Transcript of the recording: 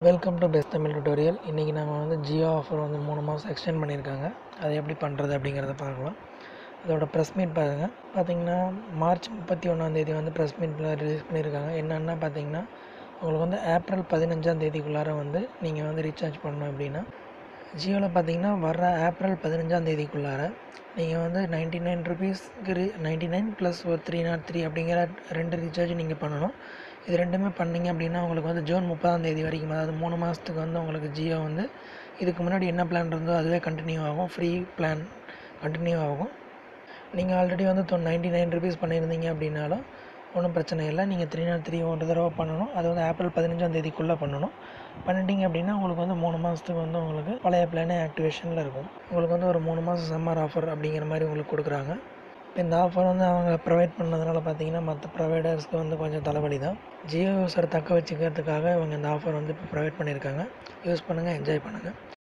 welcome to best Tamil tutorial இன்றைக்கி நம்ம வந்து ஜியோ ஆஃபர் வந்து மூணு மாதம் எக்ஸ்டெண்ட் பண்ணியிருக்காங்க அதை எப்படி பண்ணுறது அப்படிங்கிறத பார்க்கலாம் அதோட ப்ரெஸ் மீட் பாருங்கள் பார்த்தீங்கன்னா மார்ச் முப்பத்தி ஒன்றாந்தேதி வந்து ப்ரெஸ் மீட்டில் ரிலீஸ் பண்ணியிருக்காங்க என்னென்னா பார்த்தீங்கன்னா உங்களுக்கு வந்து ஏப்ரல் பதினஞ்சாம் தேதிக்குள்ளார வந்து நீங்கள் வந்து ரீசார்ஜ் பண்ணணும் அப்படின்னா ஜியோவில் பார்த்தீங்கன்னா வர்ற ஏப்ரல் பதினஞ்சாம் தேதிக்குள்ளார நீங்கள் வந்து நைன்ட்டி நைன் ருபீஸ்க்கு ரீ நைன்ட்டி நைன் ப்ளஸ் ஒரு த்ரீ நாட் த்ரீ அப்படிங்கிற ரெண்டு ரீசார்ஜ் நீங்கள் பண்ணணும் இது ரெண்டுமே பண்ணீங்க அப்படின்னா உங்களுக்கு வந்து ஜூன் முப்பதாம் தேதி வரைக்கும் அதாவது மூணு மாதத்துக்கு வந்து உங்களுக்கு ஜியோ வந்து இதுக்கு முன்னாடி என்ன பிளான் இருந்தோ அதுவே கண்டினியூ ஆகும் ஃப்ரீ பிளான் கண்டினியூ ஆகும் நீங்கள் ஆல்ரெடி வந்து தொ நைன்ட்டி நைன் ருபீஸ் பண்ணியிருந்தீங்க அப்படின்னாலும் ஒன்றும் பிரச்சனை இல்லை நீங்கள் த்ரீ நாட் த்ரீ ஒரு தடவை பண்ணணும் அது வந்து ஏப்ரல் பதினஞ்சாம் தேதிக்குள்ளே பண்ணணும் பண்ணிட்டீங்க அப்படின்னா உங்களுக்கு வந்து மூணு மாதத்துக்கு வந்து உங்களுக்கு பழைய பிளானே ஆக்டிவேஷனில் இருக்கும் உங்களுக்கு வந்து ஒரு மூணு மாதம் சம்மர் ஆஃபர் அப்படிங்கிற மாதிரி உங்களுக்கு கொடுக்குறாங்க இப்போ இந்த ஆஃபர் வந்து அவங்க ப்ரொவைட் பண்ணதுனால பார்த்தீங்கன்னா மற்ற ப்ரொவைடர்ஸ்க்கு வந்து கொஞ்சம் தலைவலி தான் ஜியோ யூஸர் தக்க வச்சுக்கிறதுக்காக இவங்க இந்த ஆஃபர் வந்து இப்போ ப்ரொவைட் பண்ணியிருக்காங்க யூஸ் பண்ணுங்கள் என்ஜாய் பண்ணுங்கள்